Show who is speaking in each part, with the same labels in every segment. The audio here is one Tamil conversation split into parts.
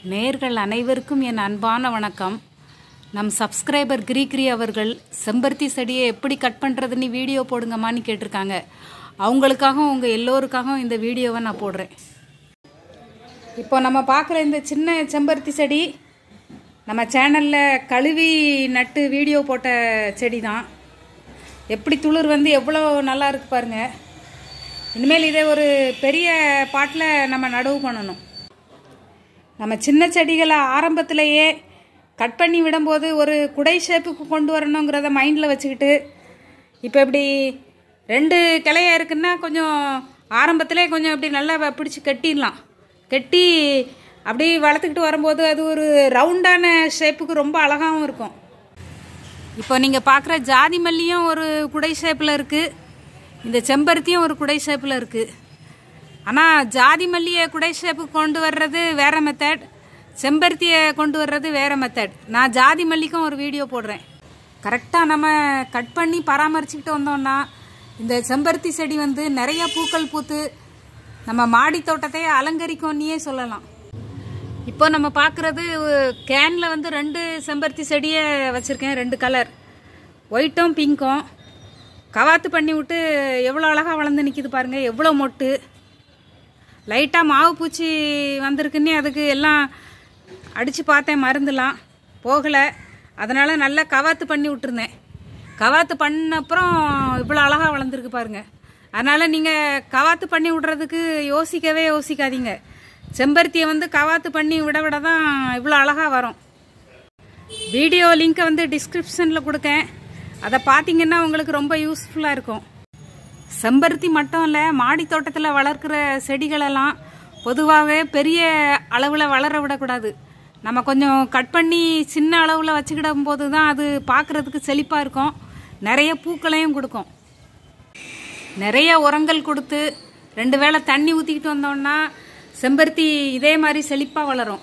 Speaker 1: நேர்கள் அனைவருக்கும் என் அன்பான வணக்கம் நம் சப்ஸ்கிரைபர் கிரிகிரி அவர்கள் செம்பருத்தி செடியை எப்படி கட் பண்ணுறதுன்னு வீடியோ போடுங்கம்மான்னு கேட்டிருக்காங்க அவங்களுக்காகவும் உங்கள் எல்லோருக்காகவும் இந்த வீடியோவை நான் போடுறேன் இப்போ நம்ம பார்க்குற இந்த சின்ன செம்பருத்தி செடி நம்ம சேனலில் கழுவி நட்டு வீடியோ போட்ட செடி தான் எப்படி துளிர் வந்து எவ்வளோ நல்லா இருக்கு பாருங்க இனிமேல் இதை ஒரு பெரிய பாட்டில் நம்ம நடவு பண்ணணும் நம்ம சின்ன செடிகளை ஆரம்பத்திலேயே கட் பண்ணி விடும்போது ஒரு குடை ஷேப்புக்கு கொண்டு வரணுங்கிறத மைண்டில் வச்சுக்கிட்டு இப்போ இப்படி ரெண்டு கிளையா இருக்குன்னா கொஞ்சம் ஆரம்பத்திலே கொஞ்சம் இப்படி நல்லா வ- பிடிச்சி கட்டிடலாம் கட்டி அப்படி வளர்த்துக்கிட்டு வரும்போது அது ஒரு ரவுண்டான ஷேப்புக்கு ரொம்ப அழகாகவும் இருக்கும் இப்போ நீங்கள் பார்க்குற ஜாதி மல்லியும் ஒரு குடை ஷேப்பில் இருக்குது இந்த செம்பருத்தியும் ஒரு குடை ஷேப்பில் இருக்குது ஆனால் ஜாதி மல்லியை குடை ஷேப்புக்கு கொண்டு வர்றது வேற மெத்தட் செம்பருத்தியை கொண்டு வர்றது வேற மெத்தட் நான் ஜாதி மல்லிக்கும் ஒரு வீடியோ போடுறேன் கரெக்டாக நம்ம கட் பண்ணி பராமரிச்சுக்கிட்டு வந்தோம்னா இந்த செம்பருத்தி செடி வந்து நிறைய பூக்கள் பூத்து நம்ம மாடி தோட்டத்தை அலங்கரிக்கும்னே சொல்லலாம் இப்போ நம்ம பார்க்குறது கேனில் வந்து ரெண்டு செம்பருத்தி செடியை வச்சுருக்கேன் ரெண்டு கலர் ஒயிட்டும் பிங்க்கும் கவாத்து பண்ணி விட்டு எவ்வளோ அழகாக வளர்ந்து நிற்கிது பாருங்கள் எவ்வளோ மொட்டு லைட்டாக மாவு பூச்சி வந்திருக்குன்னே அதுக்கு எல்லாம் அடித்து பார்த்தேன் மருந்துலாம் போகலை அதனால் நல்லா கவாத்து பண்ணி விட்டுருந்தேன் கவாத்து பண்ண அப்புறம் இவ்வளோ அழகாக வளர்ந்துருக்கு பாருங்க அதனால் நீங்கள் கவாத்து பண்ணி விடுறதுக்கு யோசிக்கவே யோசிக்காதீங்க செம்பருத்தியை வந்து கவாத்து பண்ணி விட விட தான் இவ்வளோ அழகாக வரும் வீடியோ லிங்க்கை வந்து டிஸ்கிரிப்ஷனில் கொடுக்கேன் அதை பார்த்தீங்கன்னா உங்களுக்கு ரொம்ப யூஸ்ஃபுல்லாக இருக்கும் செம்பருத்தி மட்டும் இல்லை மாடி தோட்டத்தில் வளர்க்குற செடிகளெல்லாம் பொதுவாகவே பெரிய அளவில் வளர விடக்கூடாது நம்ம கொஞ்சம் கட் பண்ணி சின்ன அளவில் வச்சுக்கிடும் போது தான் அது பார்க்குறதுக்கு செழிப்பாக இருக்கும் நிறைய பூக்களையும் கொடுக்கும் நிறைய உரங்கள் கொடுத்து ரெண்டு வேளை தண்ணி ஊற்றிக்கிட்டு வந்தோம்னா செம்பருத்தி இதே மாதிரி செழிப்பாக வளரும்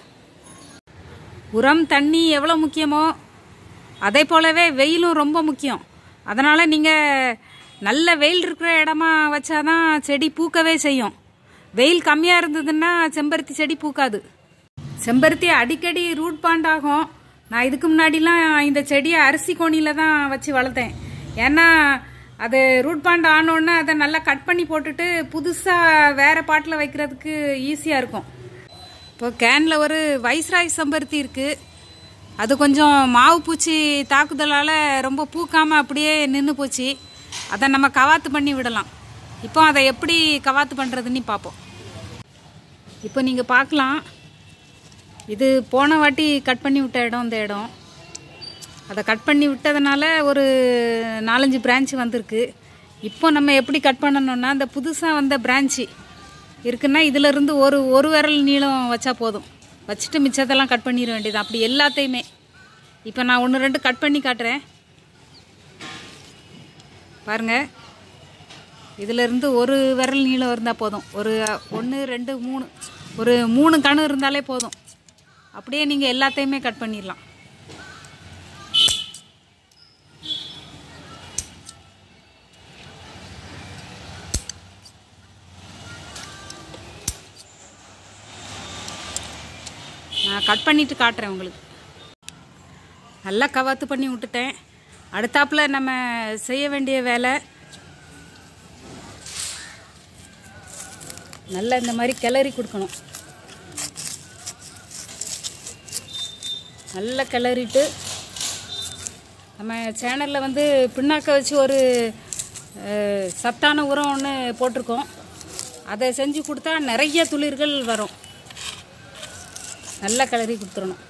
Speaker 1: உரம் தண்ணி எவ்வளோ முக்கியமோ அதே போலவே வெயிலும் ரொம்ப முக்கியம் அதனால் நீங்கள் நல்ல வெயில் இருக்கிற இடமா வச்சாதான் செடி பூக்கவே செய்யும் வெயில் கம்மியாக இருந்ததுன்னா செம்பருத்தி செடி பூக்காது செம்பருத்தி அடிக்கடி ரூட் பாண்ட் ஆகும் நான் இதுக்கு முன்னாடிலாம் இந்த செடியை அரிசி கோணியில் தான் வச்சு வளர்த்தேன் ஏன்னா அது ரூட் பாண்ட் ஆனோடனே அதை நல்லா கட் பண்ணி போட்டுட்டு புதுசாக வேறு பாட்டில் வைக்கிறதுக்கு ஈஸியாக இருக்கும் இப்போ கேனில் ஒரு வைஸ்ராய் செம்பருத்தி இருக்குது அது கொஞ்சம் மாவு பூச்சி தாக்குதலால் ரொம்ப பூக்காமல் அப்படியே நின்று போச்சு அதை நம்ம கவாத்து பண்ணி விடலாம் இப்போ அதை எப்படி கவாத்து பண்ணுறதுன்னு பார்ப்போம் இப்போ நீங்கள் பார்க்கலாம் இது போன வாட்டி கட் பண்ணி விட்ட இடம் இந்த இடம் அதை கட் பண்ணி விட்டதுனால ஒரு நாலஞ்சு பிரான்ச் வந்திருக்கு இப்போ நம்ம எப்படி கட் பண்ணணும்னா இந்த புதுசாக வந்த பிரான்ச்சு இருக்குன்னா இதிலிருந்து ஒரு ஒரு விரல் நீளம் வச்சா போதும் வச்சுட்டு மிச்சத்தெல்லாம் கட் பண்ணிட வேண்டியது அப்படி எல்லாத்தையுமே இப்போ நான் ஒன்று ரெண்டு கட் பண்ணி காட்டுறேன் பாருங்க இதிலிருந்து ஒரு விரல் நீளம் இருந்தால் போதும் ஒரு ஒன்று ரெண்டு மூணு ஒரு மூணு கணு இருந்தாலே போதும் அப்படியே நீங்கள் எல்லாத்தையுமே கட் பண்ணிடலாம் நான் கட் பண்ணிட்டு காட்டுறேன் உங்களுக்கு நல்லா கவாத்து பண்ணி விட்டுட்டேன் அடுத்தாப்புல நம்ம செய்ய வேண்டிய வேலை நல்லா இந்த மாதிரி கிளறி கொடுக்கணும் நல்லா கிளறிட்டு நம்ம சேனலில் வந்து பின்னாக்க வச்சு ஒரு அஹ், சத்தான உரம் ஒன்று போட்டிருக்கோம் அதை செஞ்சு கொடுத்தா நிறைய துளிர்கள் வரும் நல்லா கிளறி கொடுத்துடணும்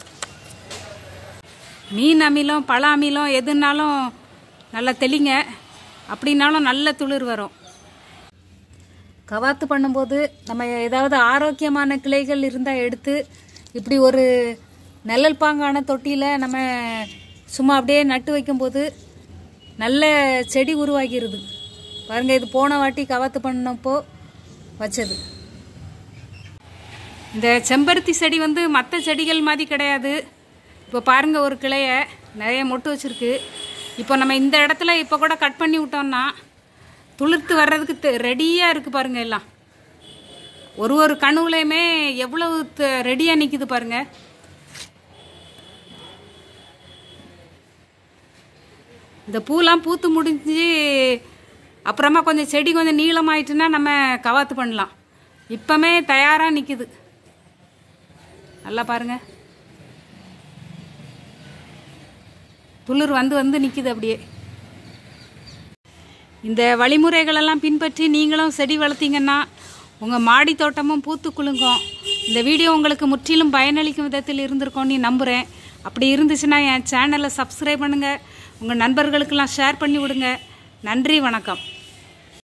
Speaker 1: மீன் அமிலம் பழ அமிலம் எதுனாலும் நல்லா தெளிங்க அப்படின்னாலும் நல்ல துளிர் வரும் கவாத்து பண்ணும்போது நம்ம ஏதாவது ஆரோக்கியமான கிளைகள் இருந்தால் எடுத்து இப்படி ஒரு நிழல் பாங்கான தொட்டியில் நம்ம சும்மா அப்படியே நட்டு வைக்கும்போது நல்ல செடி உருவாகிருது பாருங்கள் இது போன வாட்டி கவாத்து பண்ணப்போ வச்சது இந்த செம்பருத்தி செடி வந்து மற்ற செடிகள் மாதிரி கிடையாது இப்போ பாருங்க ஒரு கிளைய நிறைய மொட்டு வச்சிருக்கு இப்போ நம்ம இந்த இடத்துல இப்போ கூட கட் பண்ணி விட்டோம்னா துளிர்த்து வர்றதுக்கு ரெடியாக இருக்குது பாருங்க எல்லாம் ஒரு ஒரு கணுவுலையுமே எவ்வளவு ரெடியாக நிற்கிது பாருங்க இந்த பூலாம் பூத்து முடிஞ்சு அப்புறமா கொஞ்சம் செடி கொஞ்சம் நீளமாயிட்டுன்னா நம்ம கவாத்து பண்ணலாம் இப்பமே தயாராக நிற்கிது நல்லா பாருங்க துளிர் வந்து வந்து நிற்கிது அப்படியே இந்த வழிமுறைகளெல்லாம் பின்பற்றி நீங்களும் செடி வளர்த்தீங்கன்னா உங்கள் மாடி தோட்டமும் பூத்து குலுங்கும் இந்த வீடியோ உங்களுக்கு முற்றிலும் பயனளிக்கும் விதத்தில் இருந்திருக்கோன்னு நம்புகிறேன் அப்படி இருந்துச்சுன்னா என் சேனலை சப்ஸ்கிரைப் பண்ணுங்கள் உங்கள் நண்பர்களுக்கெல்லாம் ஷேர் பண்ணி விடுங்க நன்றி வணக்கம்